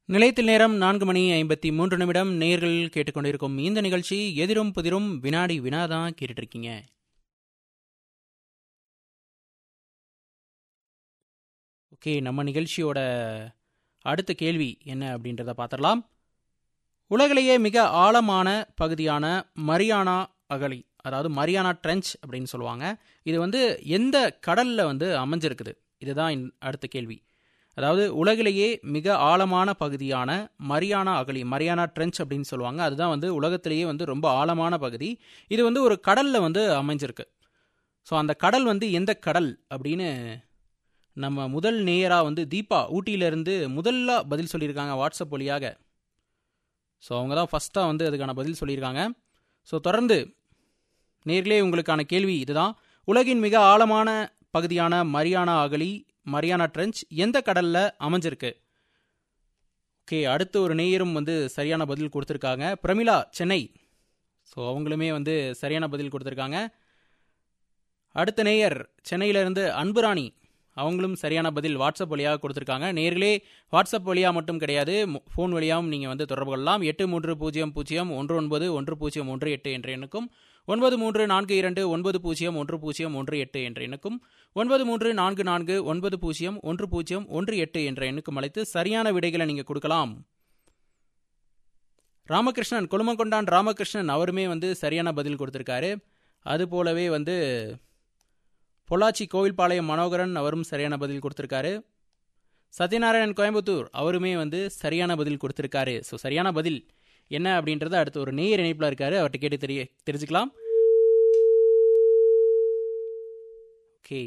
நிலையத்தில் நேரம் நான்கு மணி ஐம்பத்தி மூன்று நிமிடம் நேர்கள் கேட்டுக்கொண்டிருக்கும் இந்த நிகழ்ச்சி எதிரும் புதிரும் வினாடி வினாதான் கேட்டுட்டு இருக்கீங்க ஓகே நம்ம நிகழ்ச்சியோட அடுத்த கேள்வி என்ன அப்படின்றத பார்த்துடலாம் உலகிலேயே மிக ஆழமான பகுதியான மரியானா அகழி அதாவது மரியானா ட்ரெஞ்ச் அப்படின்னு சொல்லுவாங்க இது வந்து எந்த கடலில் வந்து அமைஞ்சிருக்குது இதுதான் இன்- அடுத்த கேள்வி அதாவது உலகிலேயே மிக ஆழமான பகுதியான மரியானா அகழி மரியானா ட்ரெஞ்ச் அப்படின்னு சொல்லுவாங்க அதுதான் வந்து உலகத்திலேயே வந்து ரொம்ப ஆழமான பகுதி இது வந்து ஒரு கடலில் வந்து அமைஞ்சிருக்கு ஸோ அந்த கடல் வந்து எந்த கடல் அப்படின்னு நம்ம முதல் நேயராக வந்து தீபா ஊட்டியிலேருந்து முதல்ல பதில் சொல்லியிருக்காங்க வாட்ஸ்அப் வழியாக ஸோ அவங்க தான் ஃபஸ்ட்டாக வந்து அதுக்கான பதில் சொல்லியிருக்காங்க ஸோ தொடர்ந்து நேர்களே உங்களுக்கான கேள்வி இதுதான் உலகின் மிக ஆழமான பகுதியான மரியானா அகழி மரியானா ட்ரெஞ்ச் எந்த கடல்ல அமைஞ்சிருக்கு ஓகே அடுத்து ஒரு நேயரும் வந்து சரியான பதில் கொடுத்துருக்காங்க பிரமிளா சென்னை ஸோ அவங்களுமே வந்து சரியான பதில் கொடுத்துருக்காங்க அடுத்த நேயர் சென்னையிலிருந்து அன்புராணி அவங்களும் சரியான பதில் வாட்ஸ்அப் வழியாக கொடுத்துருக்காங்க நேர்களே வாட்ஸ்அப் வழியாக மட்டும் கிடையாது மு- ஃபோன் வழியாகவும் நீங்கள் வந்து தொடர்பு கொள்ளலாம் எட்டு மூன்று பூஜ்ஜியம் பூஜ்ஜியம் ஒன்று ஒன்பது ஒன்று பூஜ்ஜியம் ஒன்று எட்டு என்ற எண்ணுக்கும் ஒன்பது மூன்று நான்கு இரண்டு ஒன்பது பூஜ்ஜியம் ஒன்று பூஜ்ஜியம் ஒன்று எட்டு என்ற எண்ணுக்கும் ஒன்பது மூன்று நான்கு நான்கு ஒன்பது பூஜ்ஜியம் ஒன்று பூஜ்ஜியம் ஒன்று எட்டு என்ற எண்ணுக்கும் அழைத்து சரியான விடைகளை நீங்கள் கொடுக்கலாம் ராமகிருஷ்ணன் கொழுமங்கொண்டான் ராமகிருஷ்ணன் அவருமே வந்து சரியான பதில் கொடுத்துருக்காரு அது போலவே வந்து பொள்ளாச்சி கோவில்பாளையம் மனோகரன் அவரும் சரியான பதில் கொடுத்துருக்காரு சத்யநாராயணன் கோயம்புத்தூர் அவருமே வந்து சரியான பதில் கொடுத்துருக்காரு ஸோ சரியான பதில் என்ன அப்படின்றத அடுத்து ஒரு நேயர் இணைப்பில் இருக்காரு அவர்கிட்ட கேட்டு தெரிய தெரிஞ்சுக்கலாம் ஓகே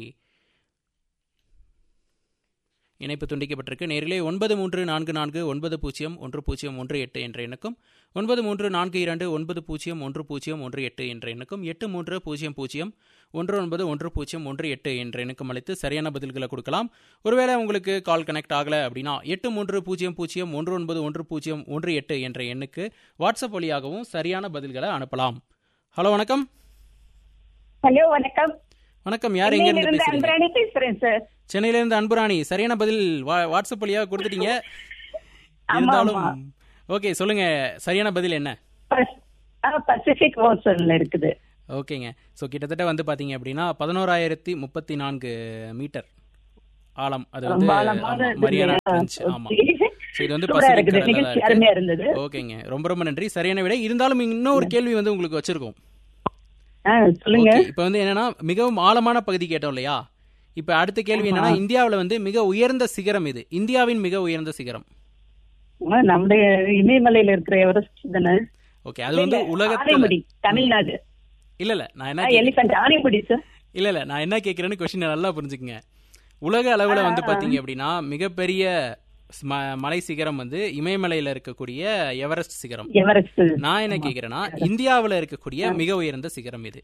இணைப்பு துண்டிக்கப்பட்டிருக்கு நேரிலே ஒன்பது மூன்று நான்கு நான்கு ஒன்பது பூஜ்ஜியம் ஒன்று பூஜ்ஜியம் ஒன்று எட்டு என்ற எண்ணுக்கும் ஒன்பது மூன்று நான்கு இரண்டு ஒன்பது பூஜ்ஜியம் ஒன்று பூஜ்ஜியம் ஒன்று எட்டு என்ற எண்ணுக்கும் எட்டு மூன்று பூஜ்ஜியம் பூஜ்ஜியம் ஒன்று ஒன்பது ஒன்று பூஜ்ஜியம் ஒன்று எட்டு என்ற எண்ணுக்கும் அழைத்து சரியான பதில்களை கொடுக்கலாம் ஒருவேளை உங்களுக்கு கால் கனெக்ட் ஆகலை அப்படின்னா எட்டு மூன்று பூஜ்ஜியம் பூஜ்ஜியம் ஒன்று ஒன்பது ஒன்று பூஜ்ஜியம் ஒன்று எட்டு என்ற எண்ணுக்கு வாட்ஸ்அப் வழியாகவும் சரியான பதில்களை அனுப்பலாம் ஹலோ வணக்கம் ஹலோ வணக்கம் வணக்கம் யார் எங்க இருந்து இருந்து பேசுறீங்க அன்பராணி பேசுறேன் சார் சென்னையில இருந்து அன்புராணி சரியான பதில் வா- வாட்ஸ்அப் வழியாக கொடுத்துட்டீங்க ஆமா, இருந்தாலும் ஆமா. ஓகே சொல்லுங்க சரியான பதில் என்ன பஸ்- ஆ, பசிபிக் ஓசன்ல இருக்குது ஓகேங்க ஸோ கிட்டத்தட்ட வந்து பார்த்தீங்க அப்படின்னா பதினோராயிரத்தி முப்பத்தி நான்கு மீட்டர் ஆழம் அது வந்து ரொம்ப ஆழமான ஆமா, இது மரியானா இல்லையா? ட்ரெஞ்ச் ஆமா Okay. ஸோ இது வந்து சூப்பரா பசிபிக் இருக்குது கடல்ல தான் நிகழ்ச்சி இருக்கு. அருமையா இருந்தது ஓகேங்க ரொம்ப ரொம்ப நன்றி சரியான விடை இருந்தாலும் இன்னொரு கேள்வி வந்து உங்களுக்கு வச்சிருக்கோம் ஆ, சொல்லுங்க ஓகே இப்போ வந்து என்னன்னா மிகவும் ஆழமான பகுதி கேட்டோம் இல்லையா இப்போ அடுத்த கேள்வி என்னன்னா இந்தியாவில் வந்து மிக உயர்ந்த சிகரம் இது இந்தியாவின் மிக உயர்ந்த சிகரம் ஆ, நம்முடைய இமயமலையில இருக்கிற எவரெஸ்ட் தானே ஓகே அது வந்து உலகத்துல ஆனைமுடி தமிழ்நாடு இல்ல இல்ல நான் என்ன கேக்குறேன்- எலிபென்ட் ஆனைமுடி சார் இல்ல இல்ல நான் என்ன கேட்கறேன்னு கொஸ்டின் நல்லா புரிஞ்சுக்குங்க உலக அளவுல வந்து பாத்தீங்க அப்படின்னா மிகப்பெரிய ம- மலை சிகரம் வந்து இமயமலையில இருக்கக்கூடிய எவரெஸ்ட் சிகரம் எவரெஸ்ட் நான் என்ன கேக்குறேன்னா இந்தியாவுல இருக்கக்கூடிய மிக உயர்ந்த சிகரம் இது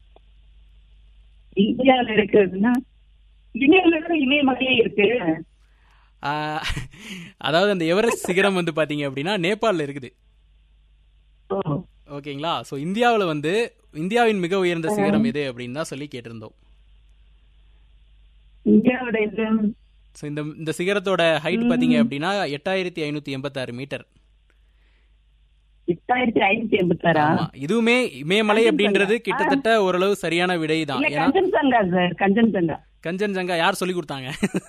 இந்தியாவில இருக்குதுன்னா இமயமலை இமயமலையே இருக்கு ஆஹ், அதாவது அந்த எவரெஸ்ட் சிகரம் வந்து பாத்தீங்க அப்படின்னா நேபாளில் இருக்குது ஓ, ஓகேங்களா ஸோ இந்தியாவில் வந்து இந்தியாவின் மிக உயர்ந்த சிகரம் எது அப்படின்னு தான் சொல்லி கேட்டிருந்தோம் இந்தியாவோட இது ஸோ இந்த இந்த சிகரத்தோட ஹைட் பாத்தீங்க அப்படின்னா எட்டாயிரத்தி ஐநூத்தி எண்பத்தாறு மீட்டர் எட்டாயிரத்தி ஐநூத்தி எண்பத்தாறா ஆமா இதுவுமே இமயமலை அப்படின்றது கிட்டத்தட்ட ஓரளவு சரியான விடை தான் இல்ல ஏன்னா கஞ்சன்சங்கா சார் கஞ்சன்சங்கா கஞ்சன்ஜங்கா யார் சொல்லி கொடுத்தாங்க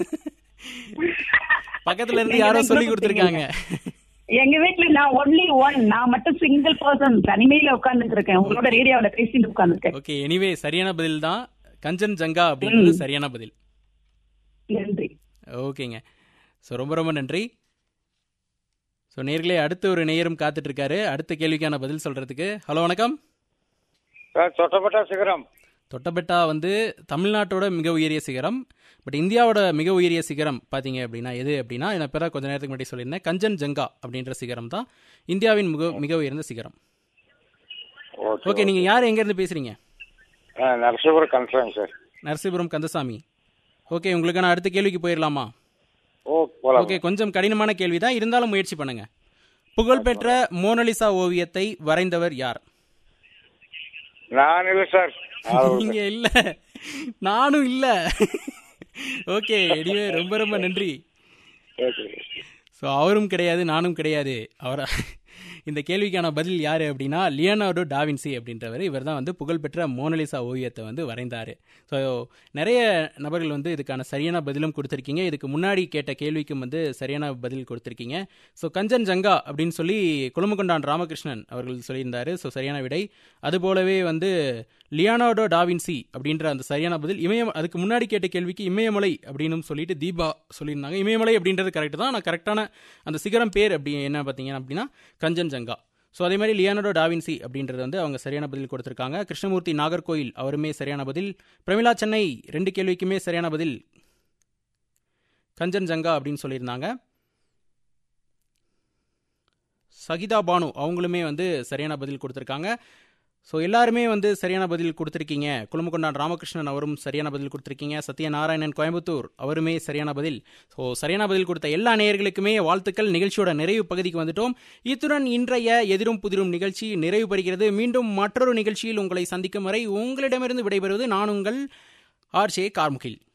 பக்கத்துல இருந்து யாரோ சொல்லி கொடுத்துருக்காங்க எங்க வீட்ல நான் ஒன்லி ஒன் நான் மட்டும் சிங்கிள் பர்சன் தனிமையில உட்கார்ந்துட்டு இருக்கேன் உங்களோட ரேடியோல பேசிட்டு உட்கார்ந்துருக்கேன் ஓகே எனிவே சரியான பதில் தான் கஞ்சன்ஜங்கா அப்படின்றது சரியான பதில் நன்றி ஓகேங்க ஸோ ரொம்ப ரொம்ப நன்றி ஸோ நேர்களே அடுத்து ஒரு நேயரும் காத்துட்டு இருக்காரு அடுத்த கேள்விக்கான பதில் சொல்றதுக்கு ஹலோ வணக்கம் சார் தொட்டப்பட்ட சிகரம் தொட்டபெட்டா வந்து தமிழ்நாட்டோட மிக உயரிய சிகரம் பட் இந்தியாவோட மிக உயரிய சிகரம் பார்த்தீங்க அப்படின்னா எது அப்படின்னா நான் இப்போ கொஞ்ச நேரத்துக்கு முன்னாடி சொல்லியிருந்தேன் கஞ்சன் ஜங்கா அப்படின்ற சிகரம் தான் இந்தியாவின் மிக மிக உயர்ந்த சிகரம் ஓகே ஓகே நீங்கள் யார் எங்கேருந்து பேசுகிறீங்க ஆ, Narasipuram conference sir Narasipuram Kandasamy okay உங்களுக்கான அடுத்த கேள்விக்கு போயிடலாமா ஓ போலாம் ஓகே கொஞ்சம் கடினமான கேள்வி தான் இருந்தாலும் முயற்சி பண்ணுங்க புகழ்பெற்ற மோனலிசா ஓவியத்தை வரைந்தவர் யார் நான் இல்லை சார் நீங்க இல்ல நானும் இல்ல ஓகே எனிவே ரொம்ப ரொம்ப நன்றி ஓகே ஸோ அவரும் கிடையாது நானும் கிடையாது அவர் இந்த கேள்விக்கான பதில் யார் அப்படின்னா லியனார்டோ டாவின்சி அப்படின்றவர் இவர் தான் வந்து புகழ்பெற்ற மோனலிசா ஓவியத்தை வந்து வரைந்தார் ஸோ நிறைய நபர்கள் வந்து இதுக்கான சரியான பதிலும் கொடுத்துருக்கீங்க இதுக்கு முன்னாடி கேட்ட கேள்விக்கும் வந்து சரியான பதில் கொடுத்துருக்கீங்க ஸோ கஞ்சன் ஜங்கா அப்படின்னு சொல்லி குழுமகொண்டான் ராமகிருஷ்ணன் அவர்கள் சொல்லியிருந்தாரு ஸோ சரியான விடை அதுபோலவே வந்து லியானார்டோ டாவின்சி அப்படின்ற அந்த சரியான பதில் இமயம் அதுக்கு முன்னாடி கேட்ட கேள்விக்கு இமயமலை அப்படின்னு சொல்லிட்டு தீபா சொல்லியிருந்தாங்க இமயமலை அப்படின்றது கரெக்ட் தான் ஆனால் கரெக்டான அந்த சிகரம் பேர் அப்படி என்ன பார்த்தீங்க அப்படின்னா கஞ்சன் ஜங்கா ஸோ அதே மாதிரி லியானோடோ டாவின்சி அப்படின்றது வந்து அவங்க சரியான பதில் கொடுத்துருக்காங்க கிருஷ்ணமூர்த்தி நாகர்கோயில் அவருமே சரியான பதில் பிரமிளா சென்னை ரெண்டு கேள்விக்குமே சரியான பதில் கஞ்சன் ஜங்கா அப்படின்னு சொல்லியிருந்தாங்க சகிதா பானு அவங்களுமே வந்து சரியான பதில் கொடுத்துருக்காங்க ஸோ எல்லாருமே வந்து சரியான பதில் கொடுத்துருக்கீங்க குழுமக்கொண்டான் ராமகிருஷ்ணன் அவரும் சரியான பதில் கொடுத்துருக்கீங்க சத்யநாராயணன் கோயம்புத்தூர் அவருமே சரியான பதில் ஸோ சரியான பதில் கொடுத்த எல்லா நேயர்களுக்குமே வாழ்த்துக்கள் நிகழ்ச்சியோட நிறைவு பகுதிக்கு வந்துட்டோம் இத்துடன் இன்றைய எதிரும் புதிரும் நிகழ்ச்சி நிறைவு பெறுகிறது மீண்டும் மற்றொரு நிகழ்ச்சியில் உங்களை சந்திக்கும் வரை உங்களிடமிருந்து விடைபெறுவது நான் உங்கள் ஆர்ஜே கார்முகில்